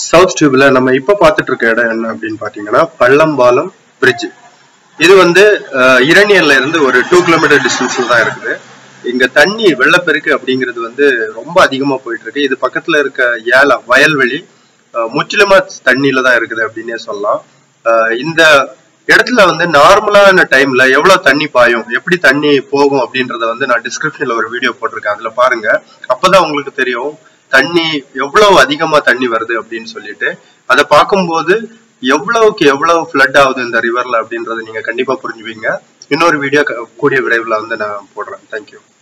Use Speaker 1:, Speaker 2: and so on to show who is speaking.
Speaker 1: south டியூப்ல நம்ம இப்ப பார்த்துட்டு இருக்க இடம் என்ன அப்படின்னு பாத்தீங்கன்னா பள்ளம்பாலம் பிரிட்ஜ் இது வந்து அஹ், இரணியல்ல இருந்து ஒரு டூ கிலோமீட்டர் டிஸ்டன்ஸ்ல தான் இருக்குது இங்க தண்ணி வெள்ளப்பெருக்கு அப்படிங்கிறது வந்து ரொம்ப அதிகமா போயிட்டு இருக்கு இது பக்கத்துல இருக்க ஏலம் வயல்வெளி அஹ், முற்றிலுமா தண்ணியில தான் இருக்குது அப்படின்னே சொல்லலாம் அஹ், இந்த இடத்துல வந்து நார்மலான டைம்ல எவ்வளவு தண்ணி பாயும் எப்படி தண்ணி போகும் அப்படின்றத வந்து நான் டிஸ்கிரிப்ஷன்ல ஒரு வீடியோ போட்டிருக்கேன் அதுல பாருங்க அப்பதான் உங்களுக்கு தெரியும் தண்ணி எவ்வளவு அதிகமா தண்ணி வருது அப்படின்னு சொல்லிட்டு அதை பார்க்கும்போது எவ்வளவுக்கு எவ்வளவு ஃப்ளட் ஆகுது இந்த ரிவர்ல அப்படின்றத நீங்க கண்டிப்பா புரிஞ்சுவீங்க இன்னொரு வீடியோ கூடிய விரைவில் வந்து நான் போடுறேன் தேங்க்யூ